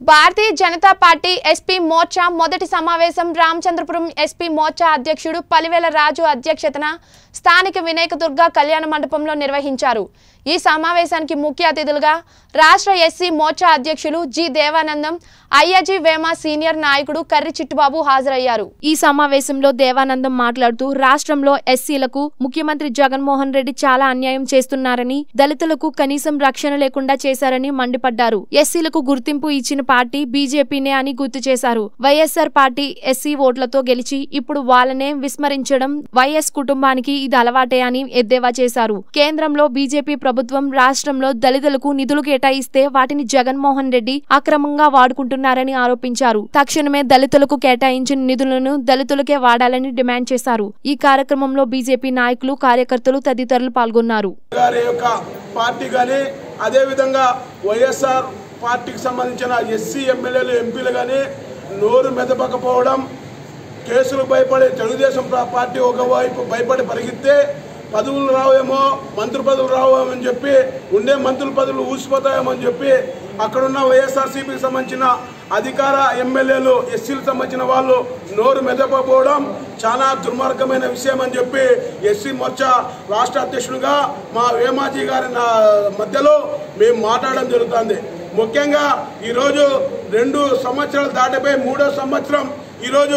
భారతీయ Janata Party SP Morcha మొదటి సమావేశం Ramachandrapuram SP Morcha అధ్యక్షుడు పలివేల రాజు అధ్యక్షతన స్థానిక వినాయక దుర్గా కళ్యాణ మండపంలో నిర్వహించారు ఈ సమావేశానికి ముఖ్య అతిథులుగా రాష్ట్ర ఎస్సీ మోర్చా అధ్యక్షులు జి దేవానందం అయ్యాజీ వేమ సీనియర్ నాయకుడు కర్రి చిట్టుబాబు హాజరయ్యారు ఈ సమావేశంలో దేవానందం మాట్లాడుతూ రాష్ట్రంలో ఎస్సీలకు ముఖ్యమంత్రి జగన్మోహన్ రెడ్డి చాలా అన్యాయం చేస్తున్నారని దళితులకు కనీసం రక్షణ లేకుండా చేశారని మండిపడ్డారు ఎస్సీలకు గుర్తింపు ఇచ్చిన పార్టీ బీజేపీనే అని గుర్తు చేశారు వైఎస్ఆర్ పార్టీ ఎస్సీ ఓట్లతో గెలిచి ఇప్పుడు వాళ్ళనే విస్మరించడం వైఎస్ కుటుంబానికి ఇది అలవాటే అని ఎద్దేవా చేశారు కేంద్రంలో బీజేపీ ప్రభుత్వం రాష్ట్రంలో దళితులకు నిధులు కేటాయిస్తే వాటిని జగన్మోహన్ రెడ్డి అక్రమంగా వాడుకుంటున్నారని ఆరోపించారు తక్షణమే దళితులకు కేటాయించిన నిధులను దళితులకే వాడాలని డిమాండ్ చేశారు ఈ కార్యక్రమంలో బీజేపీ నాయకులు కార్యకర్తలు తదితరులు పాల్గొన్నారు గారి యొక్క పార్టీ కానీ అదేవిధంగా వైఎస్ఆర్ పార్టీకి సంబంధించిన ఎస్సీ ఎమ్మెల్యేలు ఎంపీలు కానీ నోరు మెదపకపోవడం కేసులు భయపడే తెలుగుదేశం పా- పార్టీ ఒకవైపు భయపడి పరిగెత్తే పదవులు రావేమో మంత్రి పదవులు రావేమో అని చెప్పి ఉండే మంత్రుల పదవులు ఊసిపోతాయేమో అని చెప్పి అక్కడున్న వైఎస్ఆర్సీపీకి సంబంధించిన అధికార ఎమ్మెల్యేలు ఎస్సీలకు సంబంధించిన వాళ్ళు నోరు మెదపకపోవడం చాలా దుర్మార్గమైన విషయం అని చెప్పి ఎస్సీ మోర్చా రాష్ట్ర అధ్యక్షుడిగా మా వేమాజీ గారి నా మధ్యలో మేము మాట్లాడడం జరుగుతుంది ముఖ్యంగా ఈరోజు రెండు సంవత్సరాలు దాటిపోయి మూడో సంవత్సరం ఈరోజు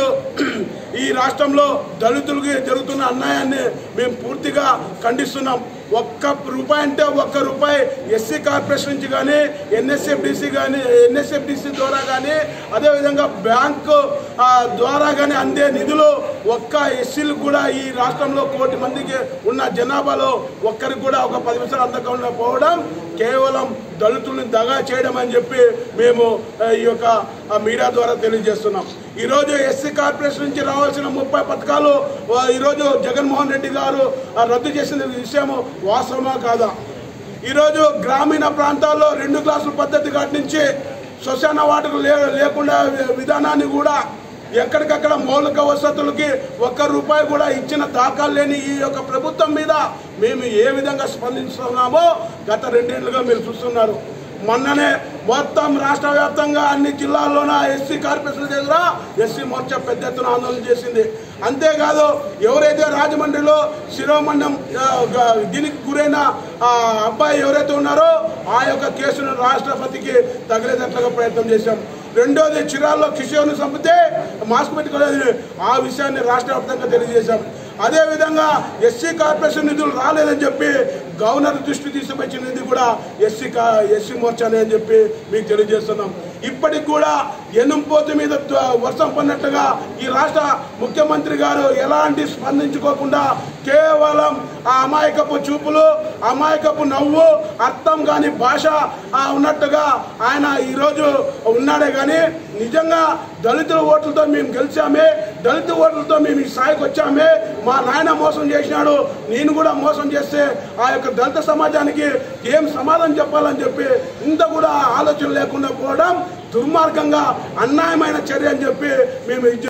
ఈ రాష్ట్రంలో దళితులకి జరుగుతున్న అన్యాయాన్ని మేము పూర్తిగా ఖండిస్తున్నాం ఒక్క రూపాయి అంటే ఒక్క రూపాయి ఎస్సీ కార్పొరేషన్ నుంచి కానీ ఎన్ఎస్ఎఫ్డిసి కానీ ఎన్ఎస్ఎఫ్డిసి ద్వారా కానీ అదేవిధంగా బ్యాంకు ఆ, ద్వారా కానీ అందే నిధులు ఒక్క ఎస్సీలు కూడా ఈ రాష్ట్రంలో కోటి మందికి ఉన్న జనాభాలో ఒక్కరికి కూడా ఒక పది నిమిషాలు అందకుండా పోవడం కేవలం దళితుల్ని దగా చేయడం అని చెప్పి మేము ఆ, ఈ యొక్క ఆ, మీడియా ద్వారా తెలియజేస్తున్నాం ఈరోజు ఎస్సీ కార్పొరేషన్ నుంచి రావాల్సిన ముప్పై పథకాలు ఆ, ఈరోజు జగన్మోహన్ రెడ్డి గారు ఆ, రద్దు చేసిన విషయము వాస్తవమా కాదా ఈరోజు గ్రామీణ ప్రాంతాల్లో రెండు క్లాసుల పద్ధతి కాటి నుంచి శ్మశాన వాటలు లే లేకుండా వి- విధానాన్ని కూడా ఎక్కడికక్కడ మౌలిక వసతులకి ఒక్క రూపాయి కూడా ఇచ్చిన దాఖలు లేని ఈ యొక్క ప్రభుత్వం మీద మేము ఏ విధంగా స్పందిస్తున్నామో గత రెండేళ్లుగా మీరు చూస్తున్నారు మొన్ననే మొత్తం రాష్ట్ర వ్యాప్తంగా అన్ని జిల్లాల్లోన ఎస్సీ కార్పొరేషన్ దగ్గర ఎస్సీ మోర్చా పెద్ద ఎత్తున ఆందోళన చేసింది అంతేకాదు ఎవరైతే రాజమండ్రిలో శిరోమండం ఆ, గ- దీనికి గురైన ఆ, అబ్బాయి ఎవరైతే ఉన్నారో ఆ యొక్క కేసును రాష్ట్రపతికి తగిలేటట్లుగా ప్రయత్నం చేశాం రెండోది చిరాల్లో కిషోర్ను చంపితే మాస్క్ పెట్టుకోలేదు ఆ విషయాన్ని రాష్ట్ర వ్యాప్తంగా తెలియజేశాం అదేవిధంగా ఎస్సీ కార్పొరేషన్ నిధులు రాలేదని చెప్పి గవర్నర్ దృష్టి తీసుకొచ్చినది కూడా ఎస్సీ కా ఎస్సీ మోర్చానే అని చెప్పి మీకు తెలియజేస్తున్నాం ఇప్పటికి కూడా ఎనుంపోతు మీద త్వ- వర్షం పడినట్టుగా ఈ రాష్ట్ర ముఖ్యమంత్రి గారు ఎలాంటి స్పందించుకోకుండా కేవలం ఆ అమాయకపు చూపులు అమాయకపు నవ్వు అర్థం కాని భాష ఆ, ఉన్నట్టుగా ఆయన ఈరోజు ఉన్నాడే కానీ నిజంగా దళితుల ఓట్లతో మేము గెలిచామే దళిత ఓట్లతో మేము ఈ స్థాయికి వచ్చామే మా నాయన మోసం చేసినాడు నేను కూడా మోసం చేస్తే ఆ యొక్క దళిత సమాజానికి ఏం సమాధానం చెప్పాలని చెప్పి ఇంత కూడా ఆలోచన లేకుండా పోవడం దుర్మార్గంగా అన్యాయమైన చర్య అని చెప్పి మేము ఇది